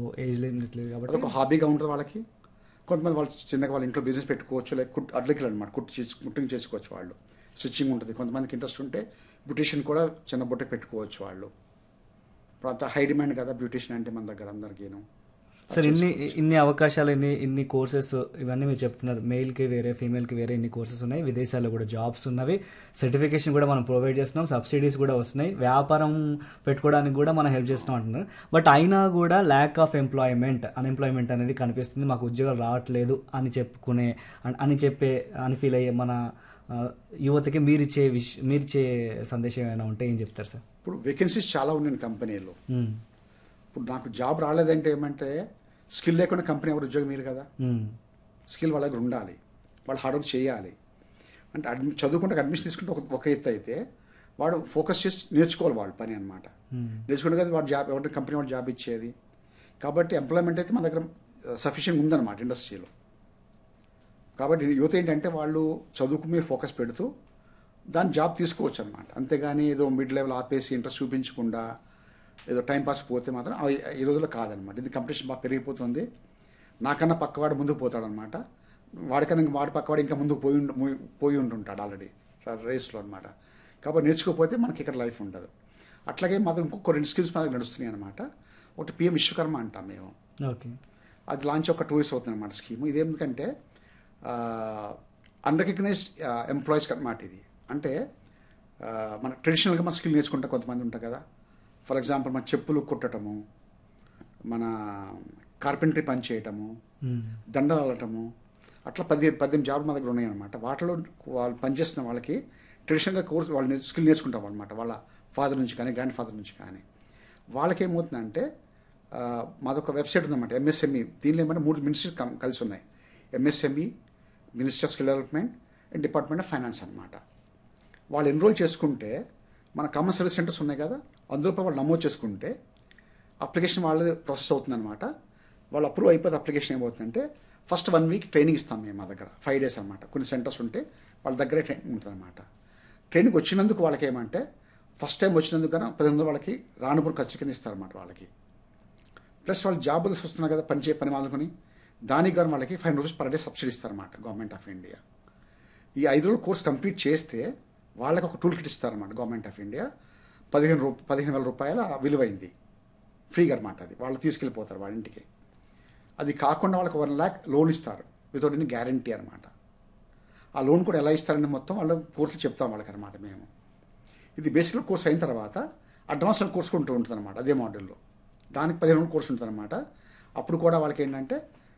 Age limit లేదు కాబట్టి అదొక హాబీగా ఉంటుంది వాళ్ళకి కొంతమంది వాళ్ళు చిన్నగా వాళ్ళ ఇంట్లో బిజినెస్ పెట్టుకోవచ్చు లేక కుట్ అడ్లకి అనమాట కుట్టు చేసు కుట్టింగ్ చేసుకోవచ్చు వాళ్ళు స్టిచ్చింగ్ ఉంటుంది కొంతమందికి ఇంట్రెస్ట్ ఉంటే బ్యూటిషియన్ కూడా చిన్న బుట్ట పెట్టుకోవచ్చు వాళ్ళు ఇప్పుడు అంత హై డిమాండ్ కదా బ్యూటిషియన్ అంటే మన దగ్గర అందరికీను సార్ ఇన్ని ఇన్ని అవకాశాలు ఇన్ని ఇన్ని కోర్సెస్ ఇవన్నీ మీరు చెప్తున్నారు మేల్కి వేరే ఫీమేల్కి వేరే ఇన్ని కోర్సెస్ ఉన్నాయి విదేశాల్లో కూడా జాబ్స్ ఉన్నవి సర్టిఫికేషన్ కూడా మనం ప్రొవైడ్ చేస్తున్నాం సబ్సిడీస్ కూడా వస్తున్నాయి వ్యాపారం పెట్టుకోవడానికి కూడా మనం హెల్ప్ చేస్తున్నాం అంటున్నారు బట్ అయినా కూడా ల్యాక్ ఆఫ్ ఎంప్లాయ్మెంట్ అన్ఎంప్లాయ్మెంట్ అనేది కనిపిస్తుంది మాకు ఉద్యోగాలు రావట్లేదు అని చెప్పుకునే అన్- అని చెప్పే అని ఫీల్ అయ్యే మన ఆ, యువతకి మీరిచ్చే విష్ మీరిచ్చే సందేశం ఏమైనా ఉంటే ఏం చెప్తారు సార్ ఇప్పుడు వేకెన్సీస్ చాలా ఉన్నాయి కంపెనీలో మ్మ్. ఇప్పుడు నాకు జాబ్ రాలేదంటే ఏమంటే స్కిల్ లేకుండా కంపెనీ ఎవరు ఉద్యోగం మీరు కదా మ్మ్. స్కిల్ వాళ్ళ దగ్గర ఉండాలి వాళ్ళు హార్డ్ వర్క్ చేయాలి అంటే అడ్మి చదువుకుంటే అడ్మిషన్ తీసుకుంటే ఒక ఒక ఎత్తు అయితే వాడు ఫోకస్ చేసి నేర్చుకోవాలి వాళ్ళు పని అనమాట మ్మ్. నేర్చుకుంటే కదా వాడు జాబ్ ఎవరి కంపెనీ వాడు జాబ్ ఇచ్చేది కాబట్టి ఎంప్లాయ్మెంట్ అయితే మన దగ్గర సఫిషియెంట్ ఉందన్నమాట ఇండస్ట్రీలో కాబట్టి యువత ఏంటంటే వాళ్ళు చదువుకు మీద ఫోకస్ పెడుతూ దాని జాబ్ తీసుకోవచ్చు అనమాట అంతేగాని ఏదో మిడ్ లెవెల్ ఆపేసి ఇంట్రెస్ట్ చూపించకుండా ఏదో టైం పాస్ పోతే మాత్రం అవి ఈ రోజుల్లో కాదనమాట ఇది కంపిటీషన్ బాగా పెరిగిపోతుంది నాకన్నా పక్కవాడు ముందుకు పోతాడనమాట వాడికన్నా ఇంక వాడి పక్కవాడు ఇంకా ముందుకు పోయి ఉండ- పోయి- పోయి ఉంటుంటాడు ఆల్రెడీ రేస్లో అనమాట కాబట్టి నేర్చుకోకపోతే మనకి ఇక్కడ లైఫ్ ఉండదు అట్లాగే మాకు ఇంకొక రెండు స్కిల్స్ మా దగ్గర నడుస్తున్నాయి అనమాట ఒకటి పిఎం విశ్వకర్మ అంటాం మేము ఓకే అది లాంచ్ ఒక టూ ఇయర్స్ అవుతుంది అనమాట స్కీమ్ ఇది ఎందుకంటే అన్రికగ్నైజ్డ్ ఎంప్లాయీస్కి అనమాట ఇది అంటే ఆ, మన ట్రెడిషనల్గా మన స్కిల్ నేర్చుకుంటే కొంతమంది ఉంటారు కదా ఫర్ ఎగ్జాంపుల్ మన చెప్పులు కుట్టటము మన కార్పెంటరీ పని చేయటము మ్మ్. దండలు అల్లటము అట్లా పది పద్దెనిమిది జాబ్లు మా దగ్గర ఉన్నాయి అనమాట వాటిలో వాళ్ళు పనిచేసిన వాళ్ళకి ట్రెడిషనల్గా కోర్స్ వాళ్ళు నేర్చు- స్కిల్ నేర్చుకుంటాం అనమాట వాళ్ళ ఫాదర్ నుంచి కానీ గ్రాండ్ ఫాదర్ నుంచి కానీ వాళ్ళకి ఏమవుతుందంటే ఆ, మాదొక వెబ్సైట్ ఉందన్నమాట ఎంఎస్ఎంఈ దీనిలో ఏమంటే మూడు మినిస్ట్రీ కలిసి ఉన్నాయి MSME minister of skill development and department of finance అనమాట వాళ్ళు ఎన్రోల్ చేసుకుంటే మన కామన్ సర్వీస్ సెంటర్స్ ఉన్నాయి కదా అందులో పోయి వాళ్ళు నమోదు చేసుకుంటే అప్లికేషన్ వాళ్ళది ప్రాసెస్ అవుతుందన్నమాట వాళ్ళు అప్రూవ్ అయిపోతే అప్లికేషన్ ఏమవుతుందంటే ఫస్ట్ వన్ వీక్ ట్రైనింగ్ ఇస్తాం మేము మా దగ్గర ఫైవ్ డేస్ అనమాట కొన్ని సెంటర్స్ ఉంటే వాళ్ళ దగ్గరే ట్రైనింగ్ ఉంటుందన్నమాట ట్రైనింగ్ వచ్చినందుకు వాళ్ళకి ఏమంటే ఫస్ట్ టైం వచ్చినందుకు కన్నా పది వందలు వాళ్ళకి రానుపుని ఖర్చు కింద ఇస్తారన్నమాట వాళ్ళకి ప్లస్ వాళ్ళు జాబ్ వదిలేసి వస్తున్నారు కదా పని చే పని మానుకొని దానికి కానీ వాళ్ళకి five rupees per day subsidy ఇస్తారన్నమాట గవర్నమెంట్ ఆఫ్ ఇండియా ఈ ఐదు రోజులు కోర్స్ కంప్లీట్ చేస్తే వాళ్ళకి ఒక టూల్ కిట్ ఇస్తారన్నమాట గవర్నమెంట్ ఆఫ్ ఇండియా పదిహేను రూ పదిహేను వేల రూపాయల విలువైంది ఫ్రీగా అనమాట అది వాళ్ళు తీసుకెళ్ళిపోతారు వాళ్ళ ఇంటికి అది కాకుండా వాళ్ళకి వన్ ల్యాక్ లోన్ ఇస్తారు వితౌట్ ఎనీ గ్యారంటీ అనమాట ఆ లోన్ కూడా ఎలా ఇస్తారని మొత్తం వాళ్ళు కోర్సులు చెప్తాం వాళ్ళకి అనమాట మేము ఇది బేసిక్గా కోర్స్ అయిన తర్వాత అడ్వాన్స్ కోర్స్ ఉంటూ ఉంటుంది అనమాట అదే మోడల్లో దానికి పదిహేను రోజులు కోర్స్ ఉంటుంది అనమాట అప్పుడు కూడా వాళ్ళకి ఏంటంటే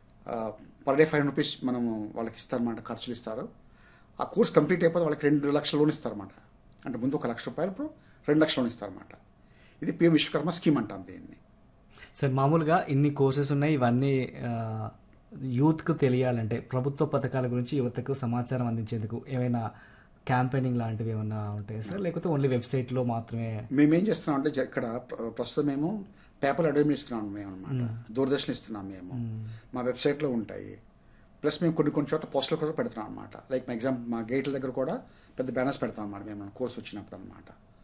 పర్ డే ఫైవ్ రూపీస్ మనము వాళ్ళకి ఇస్తారన్నమాట ఖర్చులు ఇస్తారు ఆ కోర్స్ కంప్లీట్ అయిపోతే వాళ్ళకి రెండు లక్షల లోన్ ఇస్తారన్నమాట అంటే ముందు ఒక లక్ష రూపాయలు ఇప్పుడు రెండు లక్షల లోన్ ఇస్తారన్నమాట ఇది పిఎం విశ్వకర్మ స్కీమ్ అంటాం దీన్ని సార్ మామూలుగా ఇన్ని కోర్సెస్ ఉన్నాయి ఇవన్నీ ఆ, యూత్కు తెలియాలంటే ప్రభుత్వ పథకాల గురించి యువతకు సమాచారం అందించేందుకు ఏమైనా క్యాంపెయినింగ్ లాంటివి ఏమైనా ఉంటాయా సార్ లేకపోతే ఓన్లీ వెబ్సైట్లో మాత్రమే మేమేం చేస్తున్నాం అంటే జ- ఇక్కడ ప్ర- ప్రస్తుతం మేము పేపర్ అడ్వర్టైజ్మెంట్ ఇస్తున్నాం మేము అనమాట దూరదర్శన్ ఇస్తున్నాం మేము మా వెబ్సైట్లో ఉంటాయి ప్లస్ మేము కొన్ని కొన్ని చోట్ల పోస్టల్ కూడా పెడుతున్నాం అనమాట లైక్ మా ఎగ్జాంపుల్ మా గేట్ల దగ్గర కూడా పెద్ద బ్యానర్స్ పెడతాం అనమాట మేము కోర్స్ వచ్చినప్పుడు అనమాట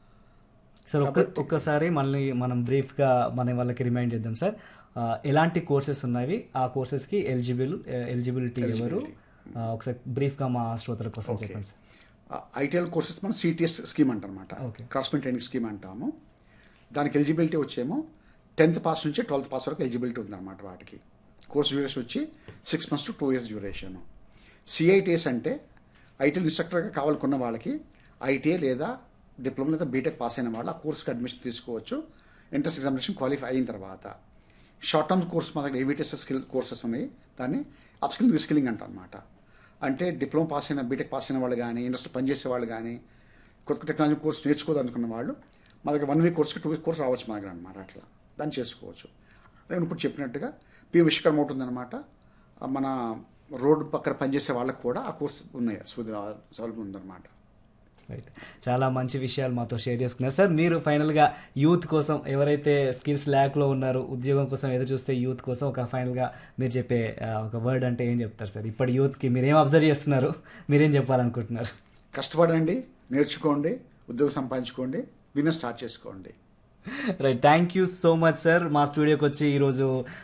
సార్ ఒక్క ఒక్కసారి మళ్ళీ మనం బ్రీఫ్గా మన వాళ్ళకి రిమైండ్ చేద్దాం సార్ ఆ, ఎలాంటి కోర్సెస్ ఉన్నవి ఆ కోర్సెస్కి ఎలిజిబుల్ ఎలిజిబిలిటీ ఎవరు ఆ, ఒకసారి బ్రీఫ్గా మా శ్రోతల కోసం ఓకే చెప్పండి సార్ ఐటీఎల్ కోర్సెస్ మనం సిటిఎస్ స్కీమ్ అంటనమాట ఓకే. క్రాస్మెంట్ ట్రైనింగ్ స్కీమ్ అంటాము దానికి ఎలిజిబిలిటీ వచ్చేమో టెన్త్ పాస్ నుంచి ట్వెల్త్ పాస్ వరకు ఎలిజిబిలిటీ ఉందన్నమాట వాటికి కోర్స్ డ్యూరేషన్ వచ్చి six months to two years duration CITS అంటే ఐటీఎల్ ఇన్స్ట్రక్టర్గా కావాలనుకున్న వాళ్ళకి ఐటీఐ లేదా డిప్లొమా లేదా బీటెక్ పాస్ అయిన వాళ్ళు ఆ కోర్స్కి అడ్మిషన్ తీసుకోవచ్చు ఎంట్రన్స్ ఎగ్జామినేషన్ క్వాలిఫై అయిన తర్వాత షార్ట్ టర్మ్ కోర్స్ మా దగ్గర ఏవిటిఎస్ స్కిల్ కోర్సెస్ ఉన్నాయి దాన్ని అప్ స్కిల్ రీస్కిల్లింగ్ అంట అనమాట అంటే డిప్లొమా పాస్ అయిన బీటెక్ పాస్ అయిన వాళ్ళు కానీ ఇండస్ట్రీ పనిచేసే వాళ్ళు కానీ కొత్త టెక్నాలజీ కోర్స్ నేర్చుకోదనుకున్న వాళ్ళు మా దగ్గర వన్ వీక్ కోర్స్కి టూ వీక్ కోర్స్ రావచ్చు మా దగ్గర అనమాట అట్లా దాన్ని చేసుకోవచ్చు నేను ఇప్పుడు చెప్పినట్టుగా పి విశ్వకర్మ ఉంటుందన్నమాట ఆ మన రోడ్డు పక్కన పనిచేసే వాళ్ళకి కూడా ఆ కోర్స్ ఉన్నాయి సుధ సౌలభ్యం ఉందన్నమాట రైట్ చాలా మంచి విషయాలు మాతో షేర్ చేసుకున్నారు సార్ మీరు ఫైనల్గా యూత్ కోసం ఎవరైతే స్కిల్స్ ల్యాక్లో ఉన్నారో ఉద్యోగం కోసం ఎదురు చూస్తే యూత్ కోసం ఒక ఫైనల్గా మీరు చెప్పే ఆ, ఒక వర్డ్ అంటే ఏం చెప్తారు సార్ ఇప్పటి యూత్కి మీరు ఏం అబ్జర్వ్ చేస్తున్నారు మీరేం చెప్పాలనుకుంటున్నారు కష్టపడండి నేర్చుకోండి ఉద్యోగం సంపాదించుకోండి బిజినెస్ స్టార్ట్ చేసుకోండి right thank you so much sir మా స్టూడియోకి వచ్చి ఈరోజు